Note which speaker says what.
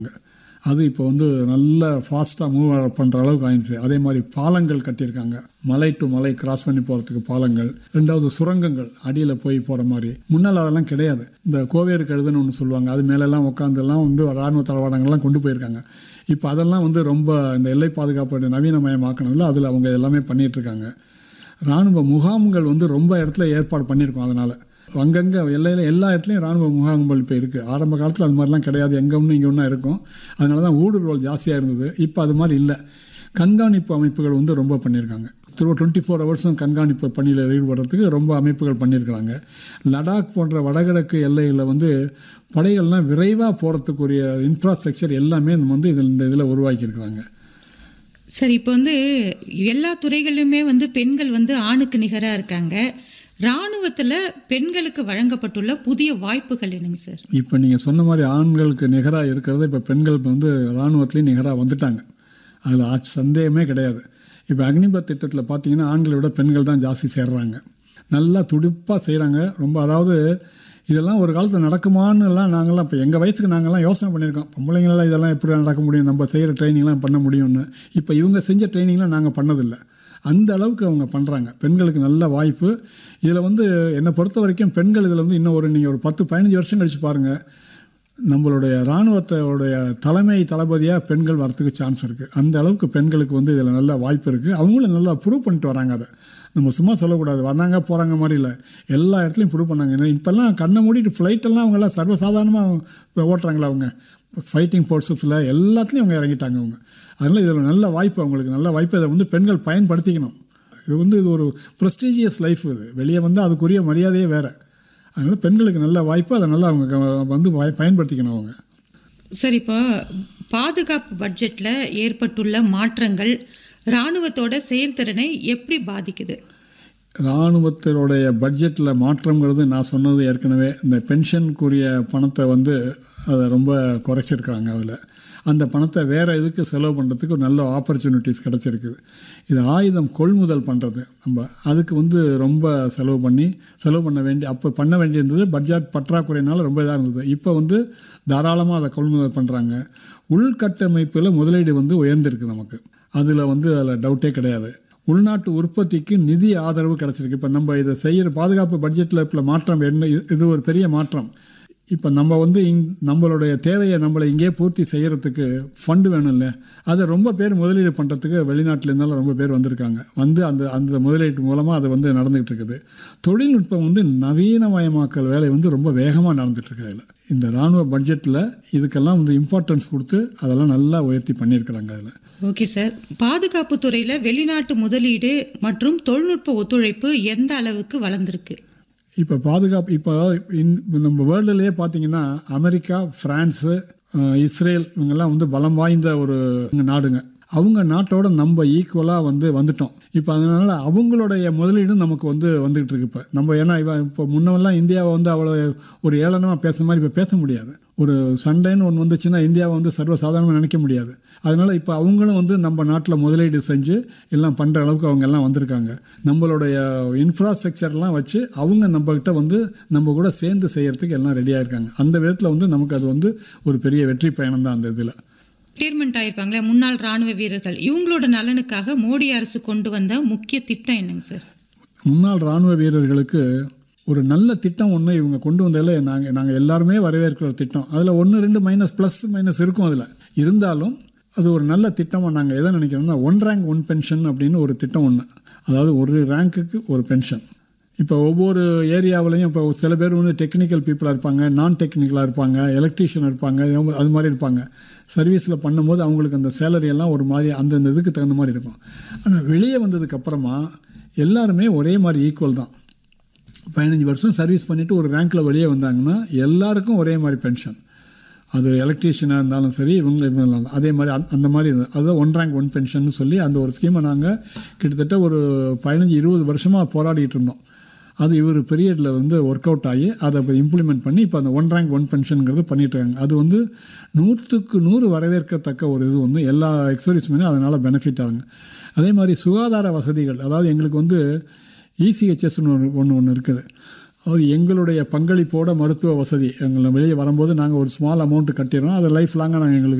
Speaker 1: அது இப்போ வந்து நல்ல ஃபாஸ்ட்டாக மூவ் பண்ணுற அளவுக்கு ஆயிடுச்சு அதே மாதிரி பாலங்கள் கட்டியிருக்காங்க மலை டு மலை கிராஸ் பண்ணி போகிறதுக்கு பாலங்கள் ரெண்டாவது சுரங்கங்கள் அடியில் போய் போகிற மாதிரி முன்னால் அதெல்லாம் கிடையாது இந்த கோவேறு கழுதுன்னு ஒன்று சொல்லுவாங்க அது மேலெல்லாம் உட்காந்துலாம் வந்து இராணுவ தளவாடங்கள்லாம் கொண்டு போயிருக்காங்க இப்போ அதெல்லாம் வந்து ரொம்ப இந்த எல்லை பாதுகாப்பு நவீனமயமாக்கினதில் அதில் அவங்க எல்லாமே பண்ணிகிட்டு இருக்காங்க இராணுவ முகாம்கள் வந்து ரொம்ப இடத்துல ஏற்பாடு பண்ணியிருக்கோம் அதனால் அங்கங்கே எல்லையில் எல்லா இடத்துலையும் இராணுவ முகாம்கள் இப்போ இருக்குது ஆரம்ப காலத்தில் அது மாதிரிலாம் கிடையாது எங்கே ஒன்று இங்கே ஒன்றா இருக்கும் அதனால தான் ஊடுருவல் ஜாஸ்தியாக இருந்தது இப்போ அது மாதிரி இல்லை கண்காணிப்பு அமைப்புகள் வந்து ரொம்ப பண்ணியிருக்காங்க திரும்ப டுவெண்ட்டி ஃபோர் ஹவர்ஸும் கண்காணிப்பு பணியில் ஈடுபடுறதுக்கு ரொம்ப அமைப்புகள் பண்ணியிருக்கிறாங்க லடாக் போன்ற வடகிழக்கு எல்லையில் வந்து படைகள்லாம் விரைவாக போகிறதுக்குரிய இன்ஃப்ராஸ்ட்ரக்சர் எல்லாமே நம்ம வந்து இதில் இந்த இதில் உருவாக்கியிருக்கிறாங்க
Speaker 2: சார் இப்போ வந்து எல்லா துறைகளிலுமே வந்து பெண்கள் வந்து ஆணுக்கு நிகராக இருக்காங்க இராணுவத்தில் பெண்களுக்கு வழங்கப்பட்டுள்ள புதிய வாய்ப்புகள் என்னங்க சார்
Speaker 1: இப்போ நீங்கள் சொன்ன மாதிரி ஆண்களுக்கு நிகராக இருக்கிறது இப்போ பெண்கள் வந்து இராணுவத்துலேயும் நிகராக வந்துட்டாங்க அதில் ஆ- சந்தேகமே கிடையாது இப்போ அக்னிபத் திட்டத்தில் பார்த்தீங்கன்னா ஆண்களை விட பெண்கள் தான் ஜாஸ்தி சேர்றாங்க நல்லா துடிப்பாக செய்கிறாங்க ரொம்ப அதாவது இதெல்லாம் ஒரு காலத்தில் நடக்குமான்னுலாம் நாங்கள்லாம் இப்போ எங்கள் வயசுக்கு நாங்கள்லாம் யோசனை பண்ணியிருக்கோம் பொம்பளைங்களாம் இதெல்லாம் எப்படி நடக்க முடியும் நம்ம செய்கிற ட்ரைனிங்லாம் பண்ண முடியும்னு இப்போ இவங்க செஞ்ச ட்ரைனிங்லாம் நாங்கள் பண்ணதில்லை அந்த அளவுக்கு அவங்க பண்ணுறாங்க பெண்களுக்கு நல்ல வாய்ப்பு இதில் வந்து என்னை பொறுத்த வரைக்கும் பெண்கள் இதில் வந்து இன்னும் ஒரு நீங்கள் ஒரு பத்து பதினஞ்சு வருஷம் கழிச்சு பாருங்கள் நம்மளுடைய இராணுவத்தோடைய தலைமை தளபதியாக பெண்கள் வரத்துக்கு சான்ஸ் இருக்குது அந்த அளவுக்கு பெண்களுக்கு வந்து இதில் நல்ல வாய்ப்பு இருக்குது அவங்களும் நல்லா ப்ரூவ் பண்ணிட்டு வராங்க அதை நம்ம சும்மா சொல்லக்கூடாது வர்றாங்க போகிறாங்க மாதிரி இல்லை எல்லா இடத்துலையும் ப்ரூவ் பண்ணாங்க ஏன்னா இப்போல்லாம் கண்ணை மூடிட்டு ஃப்ளைட்டெல்லாம் அவங்கெல்லாம் சர்வசாதாரணமாக இப்போ ஓட்டுறாங்களா அவங்க ஃபைட்டிங் ஃபோர்ஸஸில் எல்லாத்துலேயும் அவங்க இறங்கிட்டாங்க அவங்க அதனால் இதில் நல்ல வாய்ப்பு அவங்களுக்கு நல்ல வாய்ப்பு இதை வந்து பெண்கள் பயன்படுத்திக்கணும் இது வந்து இது ஒரு ப்ரெஸ்டீஜியஸ் லைஃப் இது வெளியே வந்து அதுக்குரிய மரியாதையே வேறு அதனால் பெண்களுக்கு நல்ல வாய்ப்பு அதை நல்லா அவங்க க- வந்து வாய்- பயன்படுத்திக்கணும் அவங்க
Speaker 2: சார் இப்போ பாதுகாப்பு பட்ஜெட்டில் ஏற்பட்டுள்ள மாற்றங்கள் இராணுவத்தோட செயல்திறனை எப்படி பாதிக்குது
Speaker 1: இராணுவத்தினுடைய பட்ஜெட்டில் மாற்றங்கிறது நான் சொன்னது ஏற்கனவே இந்த பென்ஷனுக்குரிய பணத்தை வந்து அதை ரொம்ப குறைச்சிருக்காங்க அதில் அந்த பணத்தை வேறு இதுக்கு செலவு பண்ணுறதுக்கு ஒரு நல்ல ஆப்பர்ச்சுனிட்டிஸ் கிடச்சிருக்குது இது ஆயுதம் கொள்முதல் பண்ணுறது நம்ம அதுக்கு வந்து ரொம்ப செலவு பண்ணி செலவு பண்ண வேண்டிய அப்போ பண்ண வேண்டியிருந்தது பட்ஜெட் பற்றாக்குறையினால ரொம்ப இதாக இருந்தது இப்போ வந்து தாராளமாக அதை கொள்முதல் பண்ணுறாங்க உள்கட்டமைப்பில் முதலீடு வந்து உயர்ந்திருக்கு நமக்கு அதில் வந்து அதில் டவுட்டே கிடையாது உள்நாட்டு உற்பத்திக்கு நிதி ஆதரவு கிடச்சிருக்கு இப்போ நம்ம இதை செய்கிற பாதுகாப்பு பட்ஜெட்டில் இப்போ மாற்றம் என்ன இது- இது ஒரு பெரிய மாற்றம் இப்போ நம்ம வந்து இங் நம்மளுடைய தேவையை நம்மளை இங்கே பூர்த்தி செய்கிறதுக்கு ஃபண்டு வேணும்ல அதை ரொம்ப பேர் முதலீடு பண்ணுறதுக்கு வெளிநாட்டில் இருந்தாலும் ரொம்ப பேர் வந்திருக்காங்க வந்து அந்த அந்த முதலீட்டு மூலமாக அது வந்து நடந்துகிட்டு இருக்குது தொழில்நுட்பம் வந்து நவீனமயமாக்கல் வேலை வந்து ரொம்ப வேகமாக நடந்துட்டு இருக்கு அதில் இந்த இராணுவ பட்ஜெட்டில் இதுக்கெல்லாம் வந்து இம்பார்ட்டன்ஸ் கொடுத்து அதெல்லாம் நல்லா உயர்த்தி பண்ணியிருக்கிறாங்க அதில்
Speaker 2: ஓகே சார் பாதுகாப்பு துறையில் வெளிநாட்டு முதலீடு மற்றும் தொழில்நுட்ப ஒத்துழைப்பு எந்த அளவுக்கு வளர்ந்துருக்கு
Speaker 1: இப்போ பாதுகாப்பு இப்போ இந்த நம்ம வேர்ல்டுலேயே பார்த்தீங்கன்னா அமெரிக்கா ஃப்ரான்ஸு அஹ், இஸ்ரேல் இவங்கெல்லாம் வந்து பலம் வாய்ந்த ஒரு நாடுங்க அவங்க நாட்டோட நம்ம ஈக்குவலாக வந்து வந்துட்டோம் இப்போ அதனால் அவங்களுடைய முதலீடும் நமக்கு வந்து வந்துகிட்டு இருக்கு இப்போ நம்ம ஏன்னா இவ இப்போ முன்னெல்லாம் இந்தியாவை வந்து அவ்வளோ ஒரு ஏளனமாக பேசுகிற மாதிரி இப்போ பேச முடியாது ஒரு சண்டைன்னு ஒன்று வந்துச்சுன்னா இந்தியாவை வந்து சர்வசாதாரணமாக நினைக்க முடியாது அதனால் இப்போ அவங்களும் வந்து நம்ம நாட்டில் முதலீடு செஞ்சு எல்லாம் பண்ணுற அளவுக்கு அவங்க எல்லாம் வந்திருக்காங்க நம்மளுடைய இன்ஃப்ராஸ்ட்ரக்சர்லாம் வச்சு அவங்க நம்மக்கிட்ட வந்து நம்ம கூட சேர்ந்து செய்கிறதுக்கு எல்லாம் ரெடியாக இருக்காங்க அந்த விதத்தில் வந்து நமக்கு அது வந்து ஒரு பெரிய வெற்றி பயணம் தான் அந்த இதில்
Speaker 2: ரிட்டையர்மெண்ட் ஆயிருப்பாங்களே முன்னாள் ராணுவ வீரர்கள் இவங்களோட நலனுக்காக மோடி அரசு கொண்டு வந்த முக்கிய திட்டம் என்னங்க சார்
Speaker 1: முன்னாள் இராணுவ வீரர்களுக்கு ஒரு நல்ல திட்டம் ஒன்று இவங்க கொண்டு வந்ததில் நாங்கள் நாங்கள் எல்லாருமே வரவேற்கிற ஒரு திட்டம் அதில் ஒன்று ரெண்டு மைனஸ் ப்ளஸ் மைனஸ் இருக்கும் அதில் இருந்தாலும் அது ஒரு நல்ல திட்டமாக நாங்கள் எதை நினைக்கிறோம்னா ஒன் ரேங்க் ஒன் பென்ஷன் அப்படின்னு ஒரு திட்டம் ஒன்று அதாவது ஒரு ரேங்க்குக்கு ஒரு பென்ஷன் இப்போ ஒவ்வொரு ஏரியாவிலையும் இப்போ சில பேர் வந்து டெக்னிக்கல் பீப்புளாக இருப்பாங்க நான் டெக்னிக்கலாக இருப்பாங்க எலக்ட்ரீஷியன் இருப்பாங்க இது- அது மாதிரி இருப்பாங்க சர்வீஸில் பண்ணும்போது அவங்களுக்கு அந்த சேலரி எல்லாம் ஒரு மாதிரி அந்தந்த இதுக்கு தகுந்த மாதிரி இருக்கும் ஆனால் வெளியே வந்ததுக்கப்புறமா எல்லாருமே ஒரே மாதிரி ஈக்குவல் தான் பதினஞ்சு வருஷம் சர்வீஸ் பண்ணிவிட்டு ஒரு ரேங்க்கில் வெளியே வந்தாங்கன்னா எல்லாருக்கும் ஒரே மாதிரி பென்ஷன் அது எலக்ட்ரீஷியனாக இருந்தாலும் சரி இவங்க இவங்க இருந்தாலும் அதே மாதிரி அந்த- அந்த மாதிரி இருந்தது அதுதான் ஒன் ரேங்க் ஒன் பென்ஷன் சொல்லி அந்த ஒரு ஸ்கீமை நாங்கள் கிட்டத்தட்ட ஒரு பதினஞ்சு இருபது வருஷமாக போராடிட்டு இருந்தோம் அது இவர் பீரியடில் வந்து ஒர்க் அவுட் ஆகி அதை இப்போ இம்ப்ளிமெண்ட் பண்ணி இப்போ அந்த ஒன் ரேங்க் ஒன் பென்ஷனுங்கிறது பண்ணிட்டு இருக்காங்க அது வந்து நூற்றுக்கு நூறு வரவேற்கத்தக்க ஒரு இது வந்து எல்லா எக்ஸர்வீஸ்மே அதனால் பெனிஃபிட் ஆகுங்க அதே மாதிரி சுகாதார வசதிகள் அதாவது எங்களுக்கு வந்து இசிஹெச்எஸ்னு ஒன்று ஒன்று ஒன்று இருக்குது அதாவது எங்களுடைய பங்களிப்போட மருத்துவ வசதி எங்களை வெளியே வரும்போது நாங்கள் ஒரு ஸ்மால் அமௌண்ட் கட்டிடுறோம் அதை லைஃப் லாங்காக நாங்கள் எங்களுக்கு